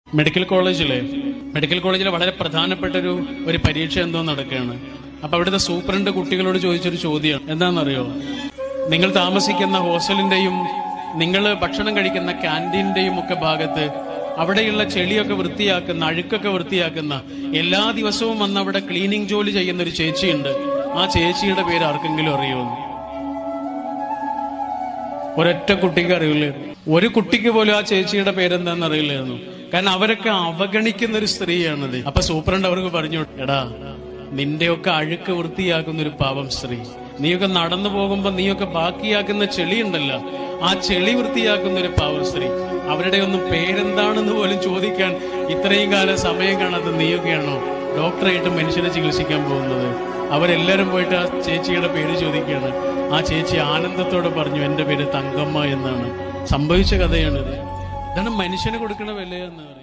medical കോളേജിലെ medical കോളേജിലെ വളരെ പ്രധാനപ്പെട്ട ഒരു ഒരു പരീക്ഷ എന്തോ നടക്കുകയാണ് അപ്പൊ അവിടുത്തെ സൂപ്രണ്ട് കുട്ടികളോട് ചോദിച്ചൊരു ചോദ്യം എന്താണെന്നറിയോ നിങ്ങൾ താമസിക്കുന്ന ഹോസ്റ്റലിന്റെയും നിങ്ങൾ ഭക്ഷണം കഴിക്കുന്ന ക്യാൻറ്റീന്റെയും ഒക്കെ ഭാഗത്ത് അവിടെയുള്ള ചെളിയൊക്കെ വൃത്തിയാക്കുന്ന അഴുക്കൊക്കെ വൃത്തിയാക്കുന്ന എല്ലാ ദിവസവും വന്ന് അവിടെ ക്ലീനിങ് ജോലി ചെയ്യുന്ന ഒരു ചേച്ചിയുണ്ട് ആ ചേച്ചിയുടെ പേര് ആർക്കെങ്കിലും അറിയുമോ ഒരൊറ്റ കുട്ടിക്ക് അറിയില്ലായിരുന്നു ഒരു കുട്ടിക്ക് പോലും ആ ചേച്ചിയുടെ പേരെന്താന്ന് അറിയില്ലായിരുന്നു കാരണം അവരൊക്കെ അവഗണിക്കുന്ന ഒരു സ്ത്രീയാണത് അപ്പൊ സൂപ്രണ്ട് അവർക്ക് പറഞ്ഞു എടാ നിന്റെയൊക്കെ അഴുക്ക് വൃത്തിയാക്കുന്ന ഒരു പാവം സ്ത്രീ നീയൊക്കെ നടന്നു പോകുമ്പോ നീയൊക്കെ ബാക്കിയാക്കുന്ന ചെളി ഉണ്ടല്ലോ ആ ചെളി വൃത്തിയാക്കുന്ന ഒരു പാവം സ്ത്രീ അവരുടെ ഒന്നും പേരെന്താണെന്ന് പോലും ചോദിക്കാൻ ഇത്രയും കാലം സമയം കാണാത്ത നീയൊക്കെയാണോ ഡോക്ടറായിട്ട് മനുഷ്യനെ ചികിത്സിക്കാൻ പോകുന്നത് അവരെല്ലാരും പോയിട്ട് ആ ചേച്ചിയുടെ പേര് ചോദിക്കുകയാണ് ആ ചേച്ചി ആനന്ദത്തോടെ പറഞ്ഞു എന്റെ പേര് തങ്കമ്മ എന്നാണ് സംഭവിച്ച കഥയാണിത് ഇതാണ് മനുഷ്യന് കൊടുക്കുന്ന വിലയെന്ന് പറയുന്നത്